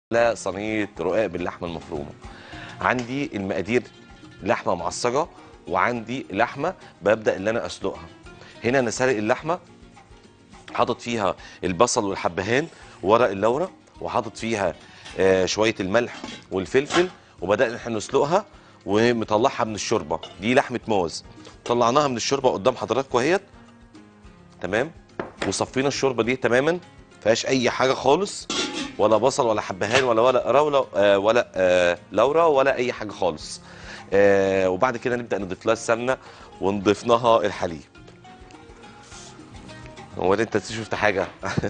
لا صينيه رقاق باللحمه المفرومه عندي المقادير لحمه معصجه وعندي لحمه ببدا ان انا اسلقها هنا انا سالق اللحمه حاطط فيها البصل والحبهان ورق اللورة وحاطط فيها آه، شويه الملح والفلفل وبدانا احنا نسلقها ومطلعها من الشوربه دي لحمه موز طلعناها من الشوربه قدام حضراتكم اهيت تمام وصفينا الشوربه دي تماما فيهاش اي حاجه خالص ولا بصل ولا حبهان ولا ولا روله آه ولا آه لورا ولا اي حاجه خالص آه وبعد كده نبدا نضيف لها السمنه ونضيف لها الحليب هو ده انت شفت حاجه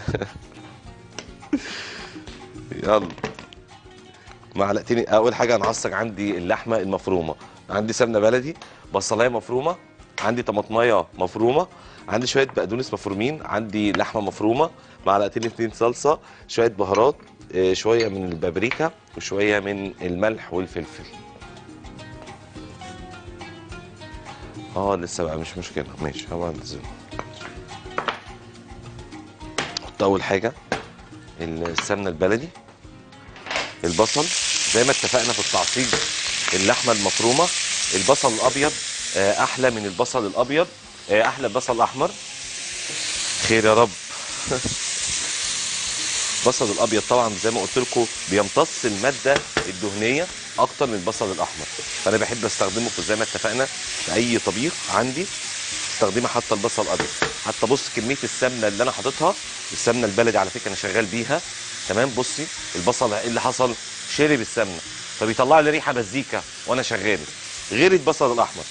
يلا معلقتين اول حاجه هنعصج عندي اللحمه المفرومه عندي سمنه بلدي بصلايه مفرومه عندي طماطمايه مفرومه عندي شويه بقدونس مفرومين عندي لحمه مفرومه معلقتين اتنين صلصه شويه بهارات آه، شويه من البابريكا وشويه من الملح والفلفل اه لسه بقى مش مشكله ماشي هبقى انزل نحط اول حاجه السمنه البلدي البصل زي ما اتفقنا في التعصيج اللحمه المفرومه البصل الابيض آه، احلى من البصل الابيض آه، احلى البصل الاحمر خير يا رب البصل الابيض طبعا زي ما قلت لكم بيمتص الماده الدهنيه اكتر من البصل الاحمر فانا بحب استخدمه في زي ما اتفقنا في اي طبيخ عندي استخدمها حتى البصل الابيض حتى بص كميه السمنه اللي انا حاططها السمنه البلدي على فكره انا شغال بيها تمام بصي البصل ايه اللي حصل شرب السمنه فبيطلع لي ريحه مزيكا وانا شغال غير البصل الاحمر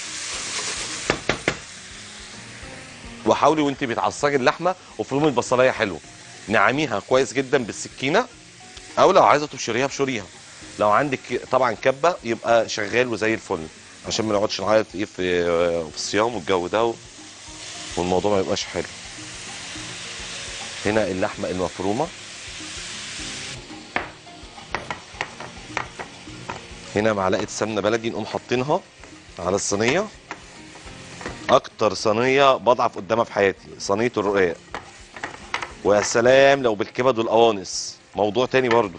وحاولي وانت بتعصجي اللحمه وفرمي البصلايه حلو نعميها كويس جدا بالسكينه او لو عايزه تبشريها بشريها لو عندك طبعا كبه يبقى شغال وزي الفل عشان ما نقعدش نعيط ايه في في الصيام والجو ده و- والموضوع ما يبقاش حلو هنا اللحمه المفرومه هنا معلقه سمنه بلدي نقوم حاطينها على الصينيه اكتر صينيه بضعف قدامها في حياتي صينيه الرقاق ويا سلام لو بالكبد والقوانص موضوع تاني برضو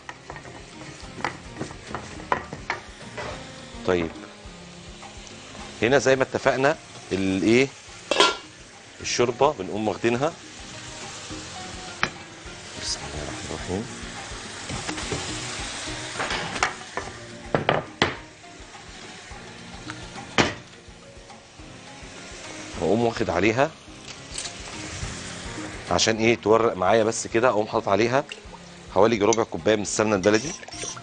طيب هنا زي ما اتفقنا الايه الشوربه بنقوم واخدينها بسم الله الرحمن الرحيم واقوم واخد عليها عشان ايه تورق معايا بس كده اقوم حاطط عليها حوالي يجي ربع كوبايه من السمنه البلدي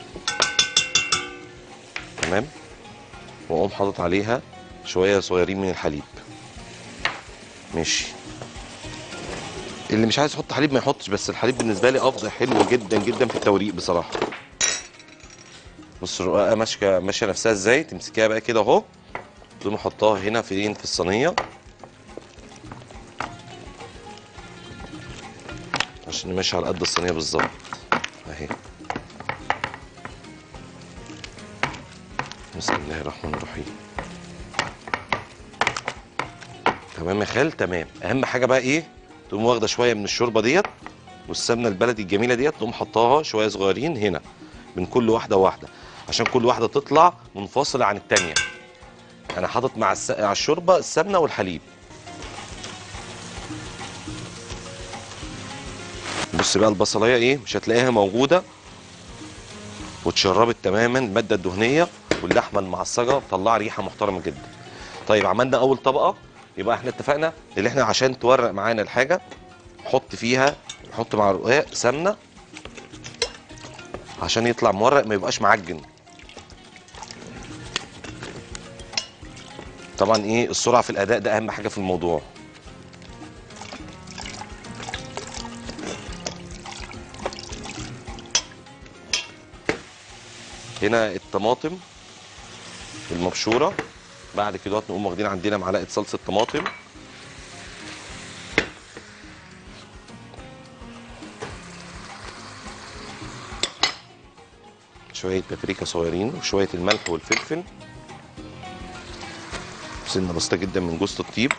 تمام واقوم حاطط عليها شويه صغيرين من الحليب ماشي اللي مش عايز يحط حليب ما يحطش بس الحليب بالنسبه لي افضل حلو جدا جدا في التوريق بصراحه بص الرقاقه ماشيه ماشيه نفسها ازاي تمسكيها بقى كده اهو تقوم حطاها هنا فين في الصينيه عشان ماشي على قد الصينيه بالظبط اهي بسم الله الرحمن الرحيم تمام يا خال تمام اهم حاجه بقى ايه تقوم واخده شويه من الشوربه ديت والسمنه البلدي الجميله ديت تقوم حطاها شويه صغيرين هنا من كل واحده واحده عشان كل واحده تطلع منفصله عن التانيه انا حاطط مع الس... على الشوربه السمنه والحليب بص بقى البصلايه ايه مش هتلاقيها موجوده واتشربت تماما الماده الدهنيه واللحمه المعصجه مطلعه ريحه محترمه جدا طيب عملنا اول طبقه يبقى احنا اتفقنا اللي احنا عشان تورق معانا الحاجه نحط فيها نحط مع الرقاق سمنه عشان يطلع مورق ما يبقاش معجن طبعا ايه السرعه في الاداء ده اهم حاجه في الموضوع هنا الطماطم المبشوره بعد كده نقوم واخدين عندنا معلقه صلصه طماطم شويه بابريكا صغيرين وشويه الملح والفلفل سنه بسيطه جدا من جوز الطيب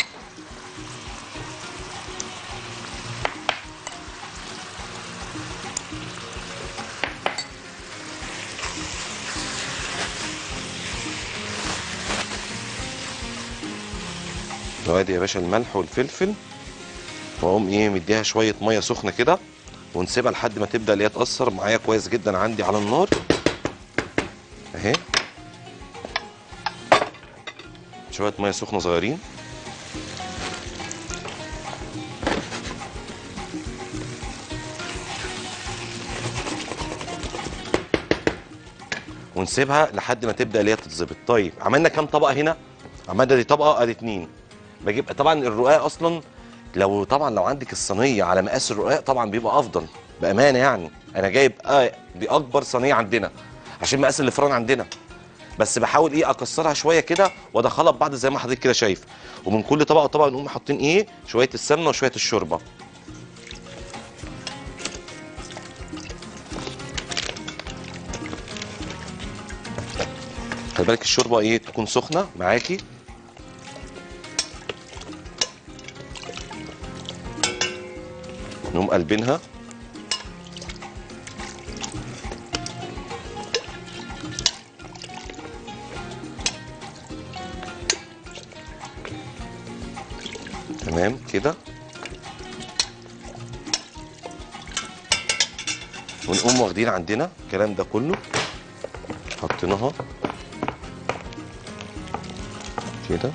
وادي يا باشا الملح والفلفل واقوم ايه مديها شويه ميه سخنه كده ونسيبها لحد ما تبدا اللي هي تاثر معايا كويس جدا عندي على النار اهي شويه ميه سخنه صغيرين ونسيبها لحد ما تبدا اللي هي تتظبط طيب عملنا كام طبقه هنا عملنا دي طبقه ادي اتنين بجيب طبعا الرقاق اصلا لو طبعا لو عندك الصينيه على مقاس الرقاق طبعا بيبقى افضل بامانه يعني انا جايب آه دي اكبر صينيه عندنا عشان مقاس الفران عندنا بس بحاول ايه اكسرها شويه كده وادخلها ببعض زي ما حضرتك كده شايف ومن كل طبقه طبقه نقوم حاطين ايه شويه السمنه وشويه الشوربه خلي بالك الشوربه ايه تكون سخنه معاكي نقوم قلبينها تمام كده ونقوم واخدين عندنا الكلام ده كله حطيناها كده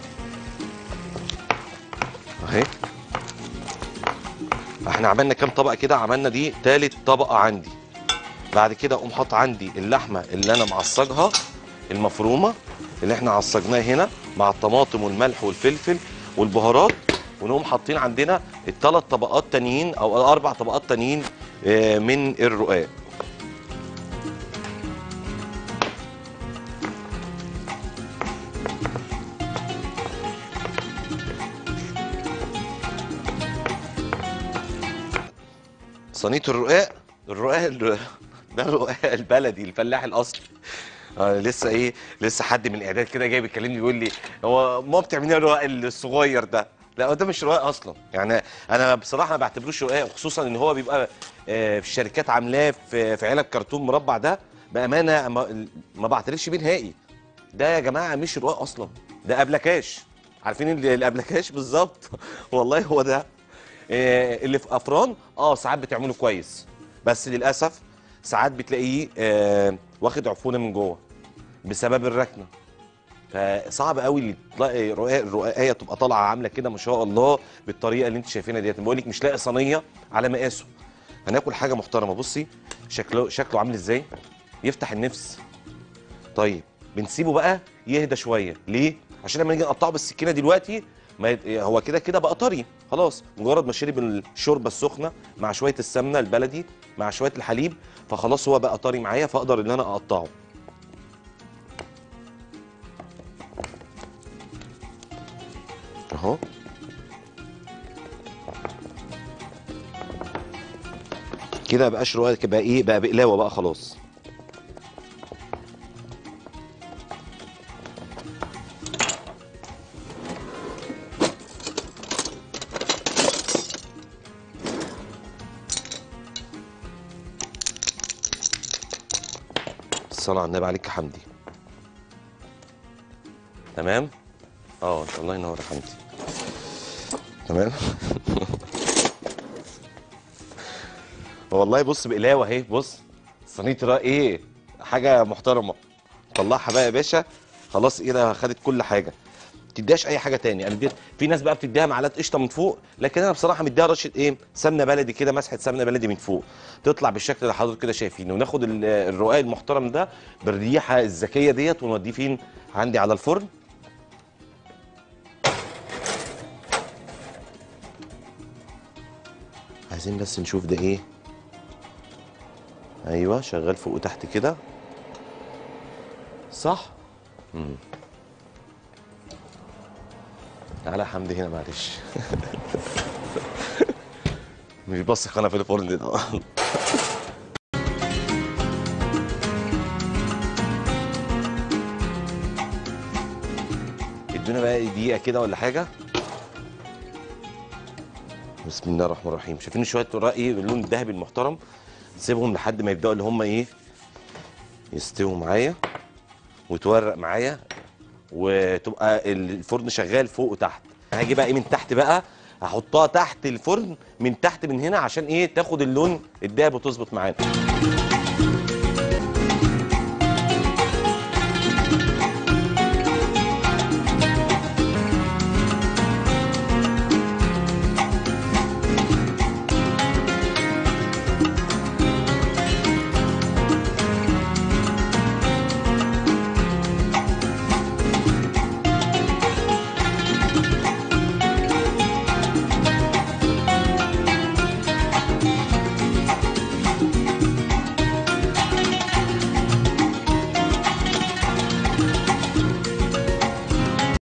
اهي احنا عملنا كام طبقه كده عملنا دي تالت طبقه عندي بعد كده اقوم حاطط عندي اللحمه اللي انا معصجها المفرومه اللي احنا عصجناها هنا مع الطماطم والملح والفلفل والبهارات ونقوم حاطين عندنا الثلاث طبقات تانيين او الاربع طبقات تانيين آه، من الرقاق صينيه الرقاق الرقاق ال- ده الرقاق البلدي الفلاح الاصلي آه لسه ايه لسه حد من الاعداد كده جاي بيكلمني بيقول لي هو ما بتعملي إيه الرقاق الصغير ده لا هو ده مش رقاق اصلا يعني انا بصراحه ما بعتبروش رقاق خصوصا ان هو بيبقى آه، في الشركات عاملاه في في علب كرتون مربع ده بامانه ما, ما بعترفش بيه نهائي ده يا جماعه مش رقاق اصلا ده ابلكاش عارفين ال- الابلكاش بالظبط والله هو ده آه، اللي في افران اه ساعات بتعمله كويس بس للاسف ساعات بتلاقيه آه، واخد عفونه من جوه بسبب الركنه فصعب قوي اللي تلاقي رقاق الرقاقيه تبقى طالعه عامله كده ما شاء الله بالطريقه اللي انت شايفينها ديت بقول لك مش لاقي صينيه على مقاسه هناكل حاجه محترمه بصي شكله شكله عامل ازاي يفتح النفس طيب بنسيبه بقى يهدى شويه ليه عشان لما نيجي نقطعه بالسكينه دلوقتي ما يت... هو كده كده بقى طري خلاص مجرد ما شرب الشوربه السخنه مع شويه السمنه البلدي مع شويه الحليب فخلاص هو بقى طري معايا فاقدر ان انا اقطعه اهو كده بقاش رقاق بقى ايه بقى بقلاوه بقى خلاص الصلاة على النبي عليك يا حمدي تمام اه الله ينور يا حمدي تمام والله بص بقلاوه اهي بص صينيه رق ايه حاجه محترمه طلعها بقى يا باشا خلاص كده خدت كل حاجه تديهاش اي حاجه تاني انا اديت في ناس بقى بتديها معلقه قشطه من فوق لكن انا بصراحه مديها رشه ايه سمنه بلدي كده مسحه سمنه بلدي من فوق تطلع بالشكل اللي حضرتك كده شايفينه وناخد ال- الرقاق المحترم ده بالريحه الذكيه ديت ونوديه فين عندي على الفرن عايزين بس نشوف ده ايه ايوه شغال فوق وتحت كده صح امم تعالى يا حمدي هنا معلش مش بثق انا في الفرن ده ادونا بقى دقيقه كده ولا حاجه بسم الله الرحمن الرحيم شايفين شويه رقاق ايه باللون الذهبي المحترم نسيبهم لحد ما يبداوا اللي هم ايه يستووا معايا وتورق معايا وتبقى الفرن شغال فوق وتحت هاجي بقى ايه من تحت بقى هحطها تحت الفرن من تحت من هنا عشان ايه تاخد اللون الدهب وتظبط معانا